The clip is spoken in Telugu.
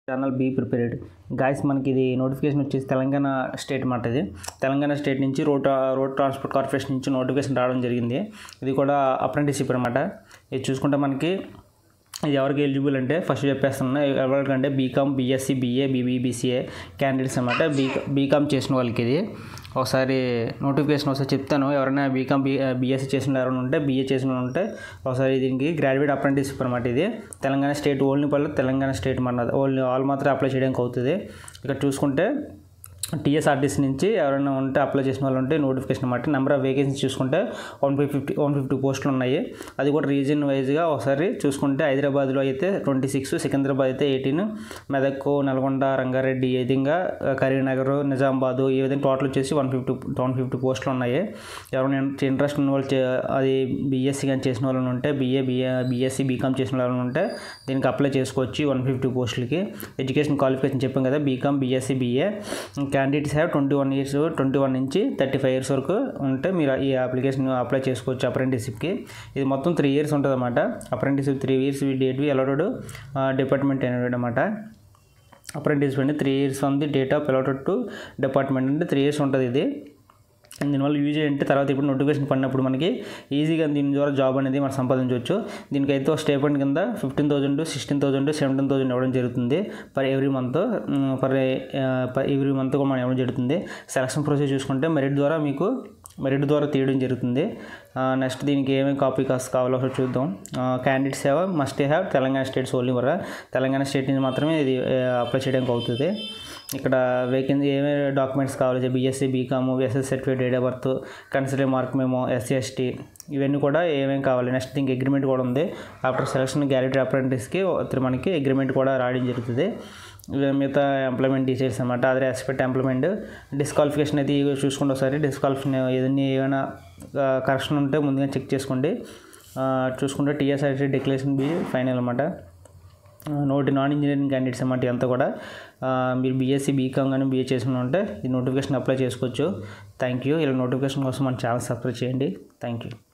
ఛానల్ బీ ప్రిపేర్డ్ గాయస్ మనకి ఇది నోటిఫికేషన్ వచ్చేసి తెలంగాణ స్టేట్ మాట ఇది తెలంగాణ స్టేట్ నుంచి రోడ్ రోడ్ ట్రాన్స్పోర్ట్ కార్పొరేషన్ నుంచి నోటిఫికేషన్ రావడం జరిగింది ఇది కూడా అప్రెంటిస్షిప్ అనమాట ఇది చూసుకుంటే మనకి ఇది ఎవరికి ఎలిజిబుల్ అంటే ఫస్ట్ చెప్పేస్తున్నా ఎవరికంటే BCom BSc BA BB BCA candidates అనమాట బీ బీకామ్ చేసిన వాళ్ళకి ఇది ఒకసారి నోటిఫికేషన్ ఒకసారి చెప్తాను ఎవరైనా బీకామ్ బీ బీఎస్సీ చేసిన వాళ్ళు ఎవరైనా ఉంటే బీఏ చేసిన వాళ్ళు ఉంటే ఒకసారి దీనికి గ్రాడ్యుయేట్ అప్రెంటిస్షిప్ అనమాట ఇది తెలంగాణ స్టేట్ ఓన్లీ పళ్ళు తెలంగాణ స్టేట్ మన ఓన్లీ ఆల్ మాత్రం అప్లై చేయడానికి అవుతుంది ఇక్కడ చూసుకుంటే టీఎస్ఆర్టీసీ నుంచి ఎవరైనా ఉంటే అప్లై చేసిన వాళ్ళు ఉంటే నోటిఫికేషన్ అనమాట నెంబర్ ఆఫ్ వేకెన్సీ చూసుకుంటే వన్ ఫిఫ్టీ వన్ ఫిఫ్టీ పోస్టులు ఉన్నాయి అది కూడా రీజన్ వైజ్గా ఒకసారి చూసుకుంటే హైదరాబాద్లో అయితే ట్వంటీ సిక్స్ సికింద్రాబాద్ అయితే ఎయిటీన్ మెదక్ నల్గొండ రంగారెడ్డి ఈ విధంగా కరీంనగర్ నిజామాబాద్ ఈ విధంగా టోటల్ వచ్చేసి వన్ ఫిఫ్టీ వన్ ఫిఫ్టీ పోస్టులు ఉన్నాయి ఎవరైనా ఇంట్రెస్ట్ ఉన్న వాళ్ళు చే- అది బీఎస్సీ కానీ చేసిన వాళ్ళు ఉంటే బీఏ బీఏ బీఎస్సీ బీకామ్ చేసిన వాళ్ళు ఉంటే దీనికి అప్లై చేసుకోవచ్చు వన్ ఫిఫ్టీ పోస్టులకి ఎడ్యుకేషన్ క్వాలిఫికేషన్ చెప్పాం కదా BCom BSc BA candidates have twenty one years twenty one నుంచి థర్టీ ఫైవ్ ఇయర్స్ వరకు ఉంటే మీరు ఈ అప్లికేషన్ అప్లై చేసుకోవచ్చు అప్రెంటిస్షిప్కి ఇది మొత్తం త్రీ ఇయర్స్ ఉంటుంది అనమాట apprenticeship three years date we allowed department అనమాట అప్రెంటిస్షిప్ అంటే త్రీ ఇయర్స్ ఉంది date of allotted to department అంటే త్రీ ఇయర్స్ ఉంటుంది ఇది దీనివల్ల యూజ్ ఏంటి తర్వాత ఇప్పుడు నోటిఫికేషన్ పడినప్పుడు మనకి ఈజీగా దీని ద్వారా జాబ్ అనేది మనం సంపాదించవచ్చు దీనికైతే ఒక స్టేపెండ్ కింద fifteen thousand sixteen thousand seventeen thousand ఇవ్వడం జరుగుతుంది per every month per every month కూడా మనం ఇవ్వడం జరుగుతుంది సెలక్షన్ ప్రాసెస్ చూసుకుంటే మెరిట్ ద్వారా మీకు మెరిట్ ద్వారా తీయడం జరుగుతుంది నెక్స్ట్ దీనికి ఏమేమి కాపీ కాస్ట్ కావాలో ఒకసారి చూద్దాం candidates have must have Telangana states only వర తెలంగాణ స్టేట్ నుంచి మాత్రమే ఇది అప్లై చేయడానికి అవుతుంది ఇక్కడ వేకెన్సీ ఏమేమి డాక్యుమెంట్స్ కావాలి BSc BCom SS certificate date of birth consider mark మేము ఎస్సీ ఎస్టీ ఇవన్నీ కూడా ఏమేమి కావాలి నెక్స్ట్ దీనికి అగ్రిమెంట్ కూడా ఉంది ఆఫ్టర్ సెలక్షన్ గ్యారెంటీ అప్రెంటిస్కి మనకి అగ్రిమెంట్ కూడా రాయడం జరుగుతుంది ఇవి మిగతా ఎంప్లాయ్మెంట్ డీటెయిల్స్ అనమాట అదే ఎక్స్పెక్ట్ ఎంప్లాయ్మెంట్ డిస్క్వాలిఫికేషన్ అయితే ఇవి చూసుకోండి ఒకసారి డిస్క్వాలిఫికేషన్ ఏదైనా ఏమైనా కరెక్షన్ ఉంటే ముందుగా చెక్ చేసుకోండి ఆ, చూసుకుంటే టీఎస్ఐసి డిక్లరేషన్ బి ఫైనల్ అనమాట నోటి నాన్ ఇంజనీరింగ్ క్యాండిడేట్స్ అన్నమాట అంతా కూడా ఆ, మీరు బీఎస్సీ బీకామ్ కానీ బీఏ చేసిన ఉంటే ఈ నోటిఫికేషన్ అప్లై చేసుకోవచ్చు థ్యాంక్ యూ ఇలా నోటిఫికేషన్ కోసం మన ఛానల్ సబ్స్క్రైబ్ చేయండి థ్యాంక్ యూ